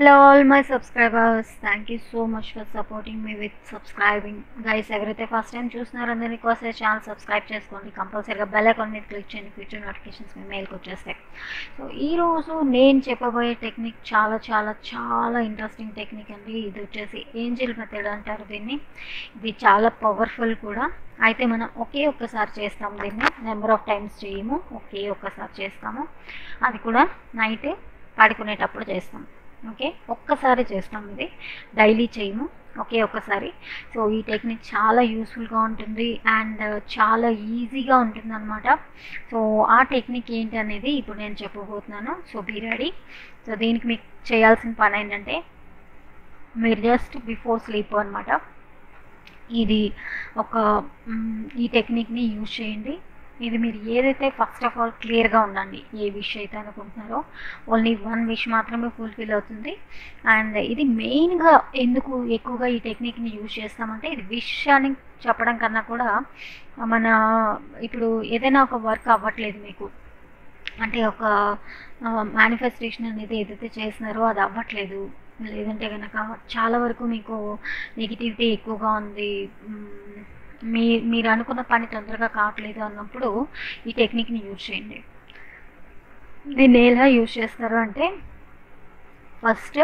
Hello, all my subscribers. Thank you so much for supporting me with subscribing. Guys ఎవరైతే first time చూస్తున్నారో అందరినీ కోసం channel subscribe చేసుకోండి కంపల్సరీగా బెల్ ఐకాన్ మీద క్లిక్ చేయండి ఫ్యూచర్ నోటిఫికేషన్స్ మీ మెయిల్కి వచ్చేస్తాయి సో ఈరోజు నేను చెప్పబోయే టెక్నిక్ చాలా చాలా చాలా ఇంట్రెస్టింగ్ టెక్నిక్ అండి ఇది వచ్చేసి ఏంజిల్ మెథడ్ అంటారు దీన్ని ఇది చాలా పవర్ఫుల్ కూడా అయితే మనం ఒకే ఒక్కసారి చేస్తాం దీన్ని నెంబర్ ఆఫ్ టైమ్స్ చేయము ఒకే ఒక్కసారి చేస్తాము అది కూడా నైట్ పడుకునేటప్పుడు చేస్తాం ఓకే ఒక్కసారి చేస్తాం ఇది డైలీ చేయము ఒకే ఒక్కసారి సో ఈ టెక్నిక్ చాలా యూస్ఫుల్గా ఉంటుంది అండ్ చాలా ఈజీగా ఉంటుంది అనమాట సో ఆ టెక్నిక్ ఏంటి అనేది ఇప్పుడు నేను చెప్పబోతున్నాను సో బీ రెడీ సో దీనికి మీకు చేయాల్సిన పని ఏంటంటే మీరు జస్ట్ బిఫోర్ స్లీప్ అనమాట ఇది ఒక మ్, ఈ టెక్నిక్ని యూజ్ చేయండి ఇది మీరు ఏదైతే ఫస్ట్ ఆఫ్ ఆల్ క్లియర్గా ఉండండి ఏ విష్ అయితే అనుకుంటున్నారో ఓన్లీ వన్ విష్ మాత్రమే ఫుల్ఫిల్ అవుతుంది అండ్ ఇది మెయిన్గా ఎందుకు ఎక్కువగా ఈ టెక్నిక్ని యూజ్ చేస్తామంటే ఇది విష్ అని చెప్పడం కన్నా కూడా మన ఇప్పుడు ఏదైనా ఒక వర్క్ అవ్వట్లేదు మీకు అంటే ఒక మేనిఫెస్టేషన్ అనేది ఏదైతే చేస్తున్నారో అది అవ్వట్లేదు లేదంటే కనుక చాలా వరకు మీకు నెగిటివిటీ ఎక్కువగా ఉంది మ్మ్, మీ మీరు అనుకున్న పని తొందరగా కావట్లేదు అన్నప్పుడు ఈ టెక్నిక్ని యూజ్ చేయండి దీన్ని ఎలా యూజ్ చేస్తారు అంటే first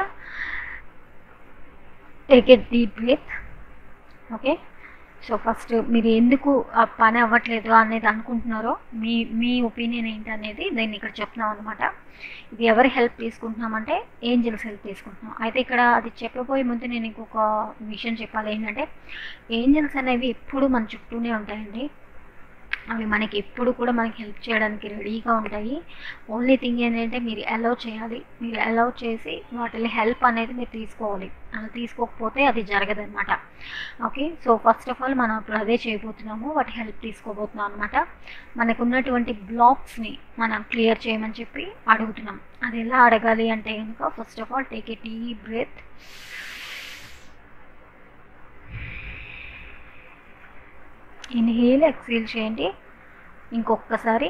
take a deep breath okay so first మీరు ఎందుకు ఆ పని అవ్వట్లేదు అనేది అనుకుంటున్నారో మీ మీ ఒపీనియన్ ఏంటి అనేది నేను ఇక్కడ చెప్తున్నాం అనమాట ఇది ఎవరి హెల్ప్ తీసుకుంటున్నామంటే ఏంజల్స్ హెల్ప్ తీసుకుంటున్నాం అయితే ఇక్కడ అది చెప్పబోయే ముందు నేను ఇంకొక విషయం చెప్పాలి ఏంటంటే ఏంజల్స్ అనేవి ఎప్పుడు మన చుట్టూనే ఉంటాయండి అవి మనకి ఎప్పుడు కూడా మనకి హెల్ప్ చేయడానికి రెడీగా ఉంటాయి ఓన్లీ థింగ్ ఏంటంటే మీరు అలౌ చేయాలి మీరు అలౌ చేసి వాటి హెల్ప్ అనేది మీరు తీసుకోవాలి అలా తీసుకోకపోతే అది జరగదన్నమాట okay so first of all మనం ఇప్పుడు అదే చేయబోతున్నాము వాటి హెల్ప్ తీసుకోబోతున్నాం అనమాట మనకు ఉన్నటువంటి బ్లాక్స్ని మనం క్లియర్ చేయమని చెప్పి అడుగుతున్నాం అది ఎలా అడగాలి అంటే కనుక first of all take a deep breath inhale exhale చేయండి ఇంకొకసారి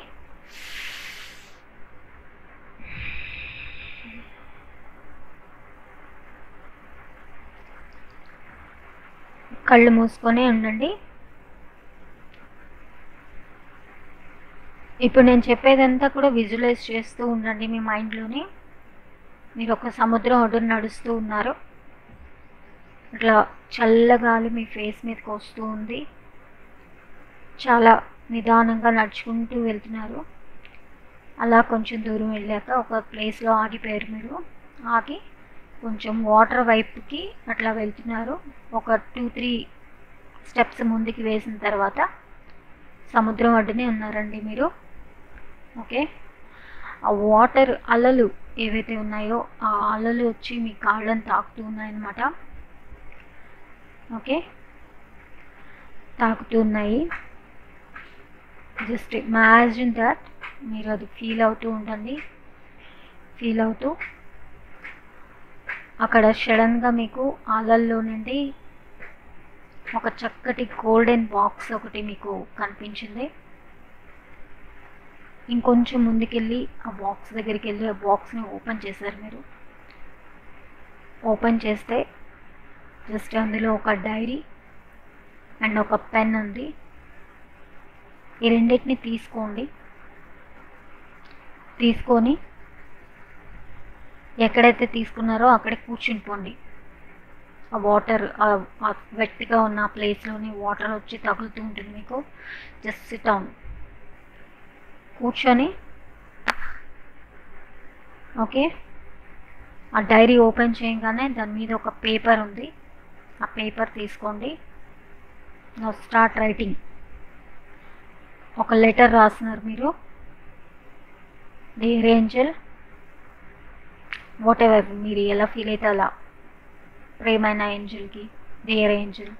కళ్ళు మూసుకొని ఉండండి ఇప్పుడు నేను చెప్పేదంతా కూడా విజువలైజ్ చేస్తూ ఉండండి మీ మైండ్లోని మీరు ఒక సముద్రం ఒడ్డున నడుస్తూ ఉన్నారు ఇట్లా చల్లగాలి మీ ఫేస్ మీదకి వస్తూ ఉంది చాలా నిదానంగా నడుచుకుంటూ వెళ్తున్నారు అలా కొంచెం దూరం వెళ్ళాక ఒక ప్లేస్లో ఆగిపోయారు మీరు ఆగి కొంచెం వాటర్ వైపుకి అట్లా వెళ్తున్నారు ఒక టూ త్రీ స్టెప్స్ ముందుకు వేసిన తర్వాత సముద్రం ఒడ్డునే ఉన్నారండి మీరు ఓకే ఆ వాటర్ అలలు ఏవైతే ఉన్నాయో ఆ అలలు వచ్చి మీ కాళ్ళని తాకుతూ ఉన్నాయన్నమాట ఓకే తాకుతూ ఉన్నాయి జస్ట్ ఇమాజిన్ దట్ మీరు అది ఫీల్ అవుతూ ఉండండి ఫీల్ అవుతూ అక్కడ సడన్గా మీకు అలల్లో నుండి ఒక చక్కటి గోల్డెన్ బాక్స్ ఒకటి మీకు కనిపించింది ఇంకొంచెం ముందుకెళ్ళి ఆ బాక్స్ దగ్గరికి వెళ్ళి ఆ బాక్స్ని ఓపెన్ చేశారు మీరు ఓపెన్ చేస్తే జస్ట్ అందులో ఒక డైరీ అండ్ ఒక పెన్ ఉంది ఈ రెండింటిని తీసుకోండి తీసుకొని ఎక్కడైతే తీసుకున్నారో అక్కడే కూర్చుని పోండి ఆ వాటర్ ఆ వెట్గా ఉన్న ప్లేస్లోని వాటర్ వచ్చి తగులుతూ ఉంటుంది మీకు జస్ట్ సిట్ డౌన్ కూర్చొని ఓకే ఆ డైరీ ఓపెన్ చేయగానే దాని మీద ఒక పేపర్ ఉంది ఆ పేపర్ తీసుకోండి స్టార్ట్ రైటింగ్ ఒక లెటర్ రాస్తున్నారు మీరు డియర్ ఏంజల్ వాట్ ఎవర్ మీరు ఎలా ఫీల్ అయితే అలా ప్రేమైన ఏంజల్కి dear angel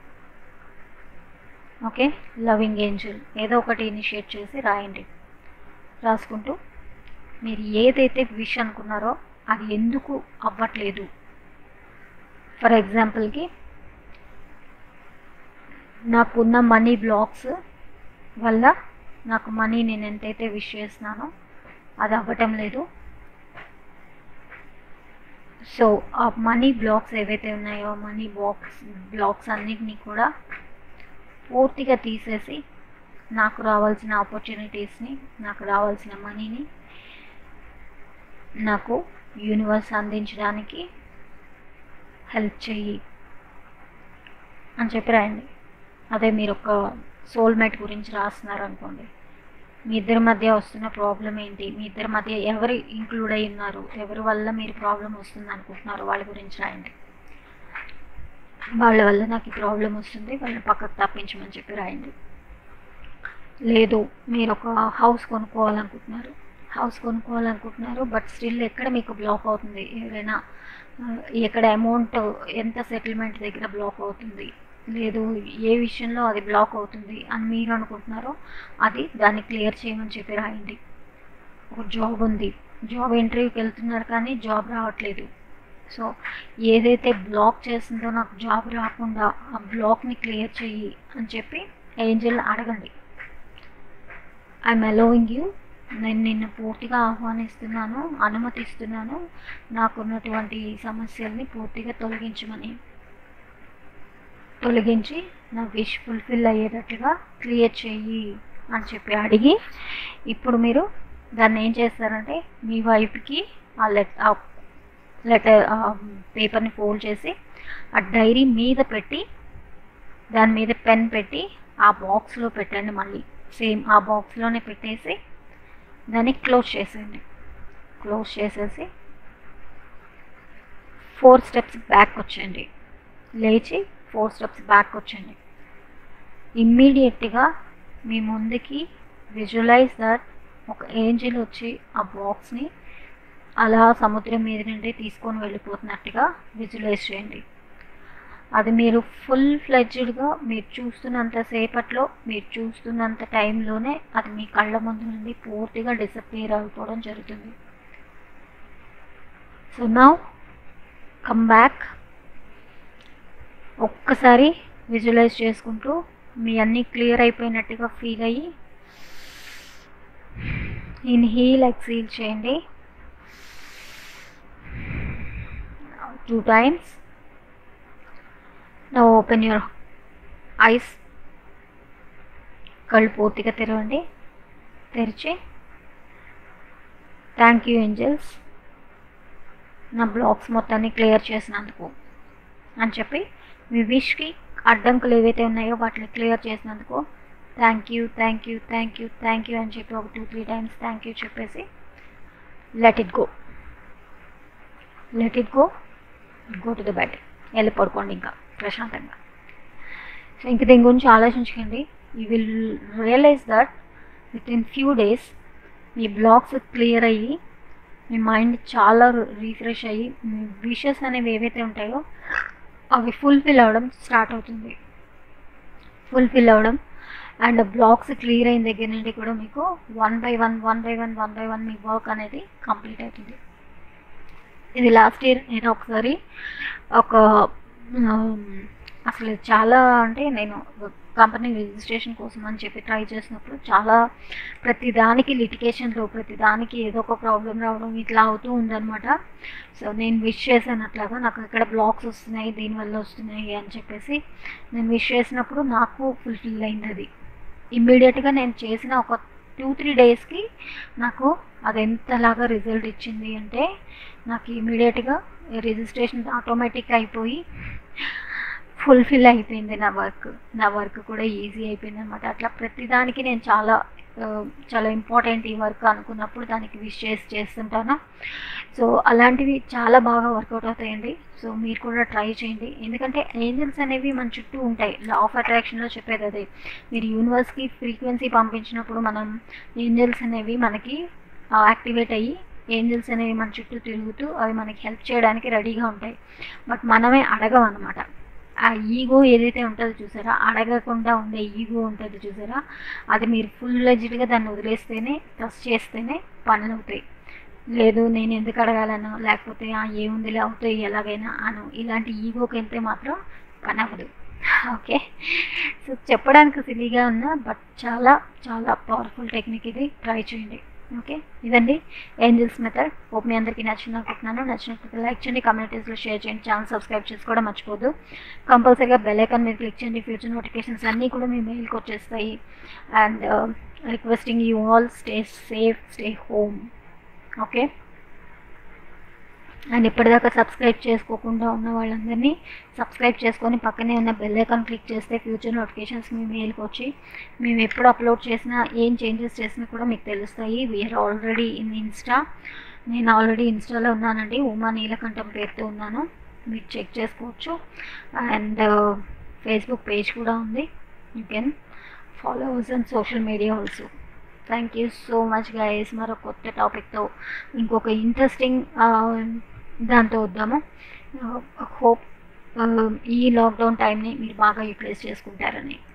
okay loving angel ఏదో ఒకటి ఇనిషియేట్ చేసి రాయండి రాసుకుంటూ మీరు ఏదైతే విష్ అనుకున్నారో అది ఎందుకు అవ్వట్లేదు ఫర్ ఎగ్జాంపుల్కి నాకున్న మనీ బ్లాక్స్ వల్ల నాకు మనీ నేను ఎంతైతే విష్ చేస్తున్నానో అది అవ్వటం లేదు సో ఆ మనీ బ్లాక్స్ ఏవైతే ఉన్నాయో మనీ బాక్స్ బ్లాక్స్ అన్నిటినీ కూడా పూర్తిగా తీసేసి నాకు రావాల్సిన ఆపర్చునిటీస్ని నాకు రావాల్సిన మనీని నాకు యూనివర్స్ అందించడానికి హెల్ప్ చెయ్యి అని చెప్పి రాయండి అదే మీరు ఒక సోల్మేట్ గురించి రాస్తున్నారు అనుకోండి మీ ఇద్దరి మధ్య వస్తున్న ప్రాబ్లం ఏంటి మీ ఇద్దరి మధ్య ఎవరు ఇంక్లూడ్ అయి ఉన్నారు ఎవరి వల్ల మీరు ప్రాబ్లం వస్తుంది అనుకుంటున్నారు వాళ్ళ గురించి రాయండి వాళ్ళ వల్ల నాకు ఈ ప్రాబ్లం వస్తుంది వాళ్ళని పక్కకు తప్పించమని చెప్పి రాయండి లేదు మీరు ఒక హౌస్ కొనుక్కోవాలనుకుంటున్నారు హౌస్ కొనుక్కోవాలనుకుంటున్నారు బట్ స్టిల్ ఎక్కడ మీకు బ్లాక్ అవుతుంది ఎవరైనా ఆ, ఎక్కడ అమౌంట్ ఎంత సెటిల్మెంట్ దగ్గర బ్లాక్ అవుతుంది లేదు ఏ విషయంలో అది బ్లాక్ అవుతుంది అని మీరు అనుకుంటున్నారో అది దాన్ని క్లియర్ చేయమని చెప్పి రాయండి ఒక జాబ్ ఉంది జాబ్ ఇంటర్వ్యూకి వెళ్తున్నారు కానీ జాబ్ రావట్లేదు సో ఏదైతే బ్లాక్ చేసిందో నాకు జాబ్ రాకుండా ఆ బ్లాక్ని క్లియర్ చెయ్యి అని చెప్పి ఏంజల్ అడగండి ఐఎమ్ అలోవింగ్ యూ నేను నిన్ను పూర్తిగా ఆహ్వానిస్తున్నాను అనుమతిస్తున్నాను నాకున్నటువంటి సమస్యల్ని పూర్తిగా తొలగించమని తొలగించి నా విష్ ఫుల్ఫిల్ అయ్యేటట్టుగా క్రియేట్ చెయ్యి అని చెప్పి అడిగి ఇప్పుడు మీరు దాన్ని ఏం చేస్తారంటే మీ వైఫ్కి ఆ లెట్ ఆ లెటర్ ఆ పేపర్ని ఫోల్డ్ చేసి ఆ డైరీ మీద పెట్టి దాని మీద పెన్ పెట్టి ఆ బాక్స్లో పెట్టండి మళ్ళీ సేమ్ ఆ బాక్స్లోనే పెట్టేసి దాన్ని క్లోజ్ చేసేయండి క్లోజ్ చేసేసి ఫోర్ స్టెప్స్ బ్యాక్ వచ్చేయండి లేచి ఫోర్ స్టెప్స్ బ్యాక్ వచ్చండి ఇమ్మీడియట్గా మీ ముందుకి విజువలైజ్ దట్ ఒక ఏంజిల్ వచ్చి ఆ బాక్స్ని అలా సముద్రం మీద నుండి తీసుకొని వెళ్ళిపోతున్నట్టుగా విజువలైజ్ చేయండి అది మీరు ఫుల్ ఫ్లెడ్జ్డ్గా మీరు చూస్తున్నంత సేపట్లో మీరు చూస్తున్నంత టైంలోనే అది మీ కళ్ళ ముందు నుండి పూర్తిగా డిసప్పియర్ అయిపోవడం జరుగుతుంది సో నౌ కమ్ బ్యాక్ ఒక్కసారి విజువలైజ్ చేసుకుంటూ మీ అన్నీ క్లియర్ అయిపోయినట్టుగా ఫీల్ అయ్యి ఇన్ హీల్ ఎక్సీల్ చేయండి టూ టైమ్స్ నా ఓపెన్ యువర్ ఐస్ కళ్ళు పూర్తిగా తెరవండి తెరిచి థ్యాంక్ యూ ఏంజల్స్ నా బ్లాక్స్ మొత్తాన్ని క్లియర్ చేసినందుకు అని చెప్పి మీ విష్కి అడ్డంకులు ఏవైతే ఉన్నాయో వాటిని క్లియర్ చేసినందుకు thank you thank you thank you thank you అని చెప్పి ఒక two three times thank you చెప్పేసి let it go let it go go to the bed వెళ్ళి పడుకోండి ఇంకా ప్రశాంతంగా సో ఇంక దీని గురించి ఆలోచించకండి you will realise that within few days మీ బ్లాక్స్ క్లియర్ అయ్యి మీ మైండ్ చాలా రీఫ్రెష్ అయ్యి మీ విషెస్ అనేవి ఏవైతే ఉంటాయో అవి ఫుల్ఫిల్ అవ్వడం స్టార్ట్ అవుతుంది ఫుల్ఫిల్ అవ్వడం అండ్ బ్లాక్స్ క్లియర్ అయిన దగ్గర నుండి కూడా మీకు one by one one by one one by one మీ వర్క్ అనేది కంప్లీట్ అవుతుంది ఇది లాస్ట్ ఇయర్ నేను ఒకసారి ఒక ఉమ్, అసలు చాలా అంటే నేను కంపెనీ రిజిస్ట్రేషన్ కోసం అని చెప్పి ట్రై చేసినప్పుడు చాలా ప్రతి దానికి లిటికేషన్లో ప్రతి దానికి ఏదో ఒక ప్రాబ్లం రావడం ఇట్లా అవుతూ ఉందన్నమాట సో నేను విష్ చేశాను అట్లాగా నాకు ఇక్కడ బ్లాక్స్ వస్తున్నాయి దీనివల్ల వస్తున్నాయి అని చెప్పేసి నేను విష్ చేసినప్పుడు నాకు ఫుల్ఫిల్ అయింది అది ఇమ్మీడియట్గా నేను చేసిన ఒక టూ త్రీ డేస్కి నాకు అది ఎంతలాగా రిజల్ట్ ఇచ్చింది అంటే నాకు ఇమీడియట్గా రిజిస్ట్రేషన్ ఆటోమేటిక్ అయిపోయి ఫుల్ఫిల్ అయిపోయింది నా వర్క్ నా వర్క్ కూడా ఈజీ అయిపోయింది అనమాట అట్లా ప్రతిదానికి నేను చాలా ఆ, చాలా ఇంపార్టెంట్ ఈ వర్క్ అనుకున్నప్పుడు దానికి విష్ చేసి చేస్తుంటాను సో అలాంటివి చాలా బాగా వర్కౌట్ అవుతాయండి సో మీరు కూడా ట్రై చేయండి ఎందుకంటే ఏంజల్స్ అనేవి మన చుట్టూ ఉంటాయి లా ఆఫ్ అట్రాక్షన్లో చెప్పేది అదే మీరు యూనివర్స్కి ఫ్రీక్వెన్సీ పంపించినప్పుడు మనం ఏంజల్స్ అనేవి మనకి యాక్టివేట్ అయ్యి ఏంజల్స్ అనేవి మన చుట్టూ తిరుగుతూ అవి మనకి హెల్ప్ చేయడానికి రెడీగా ఉంటాయి బట్ మనమే అడగం అనమాట ఆ ఈగో ఏదైతే ఉంటుందో చూసారా అడగకుండా ఉండే ఈగో ఉంటుంది చూసారా అది మీరు ఫుల్ లెజ్డ్గా దాన్ని వదిలేస్తేనే ట్రస్ట్ చేస్తేనే పనులు అవుతాయి లేదు నేను ఎందుకు అడగాలను లేకపోతే "ఆ, ఏముందిలే అవుతాయి ఎలాగైనా అను ఇలాంటి ఈగోకి వెళ్తే మాత్రం పని అవ్వదు ఓకే సో చెప్పడానికి సిలిగా ఉన్నా బట్ చాలా చాలా పవర్ఫుల్ టెక్నిక్ ఇది ట్రై చేయండి ఓకే ఇదండి ఏంజిల్స్ మెథడ్ హోప్ మీ అందరికీ నచ్చింది అనుకుంటున్నాను నచ్చినట్లయితే లైక్ చేయండి కమ్యూనిటీస్లో షేర్ చేయండి ఛానల్ సబ్స్క్రైబ్ చేసుకోవడం మర్చిపోదు కంపల్సరీగా బెల్ ఐకాన్ మీద క్లిక్ చేయండి ఫ్యూచర్ నోటిఫికేషన్స్ అన్నీ కూడా మీ మెయిల్కి వచ్చేస్తాయి and requesting you all stay safe stay home okay and ఇప్పటిదాకా సబ్స్క్రైబ్ చేసుకోకుండా ఉన్న వాళ్ళందరినీ సబ్స్క్రైబ్ చేసుకొని పక్కనే ఉన్న బెల్ ఐకాన్ క్లిక్ చేస్తే ఫ్యూచర్ నోటిఫికేషన్స్ మీ మెయిల్కి వచ్చి మేము ఎప్పుడు అప్లోడ్ చేసినా ఏం చేంజెస్ చేసినా కూడా మీకు తెలుస్తాయి వీఆర్ ఆల్రెడీ ఇన్ ఇన్స్టా నేను ఆల్రెడీ ఇన్స్టాలో ఉన్నానండి ఉమా నీలకంఠం పేరుతో ఉన్నాను మీరు చెక్ చేసుకోవచ్చు అండ్ ఫేస్బుక్ పేజ్ కూడా ఉంది you can follow ours and social media also thank you so much guys మరో కొత్త టాపిక్తో ఇంకొక ఇంట్రెస్టింగ్ దాంతో వద్దాము హోప్ ఈ లాక్డౌన్ టైంని మీరు బాగా యూటిలైజ్ చేసుకుంటారని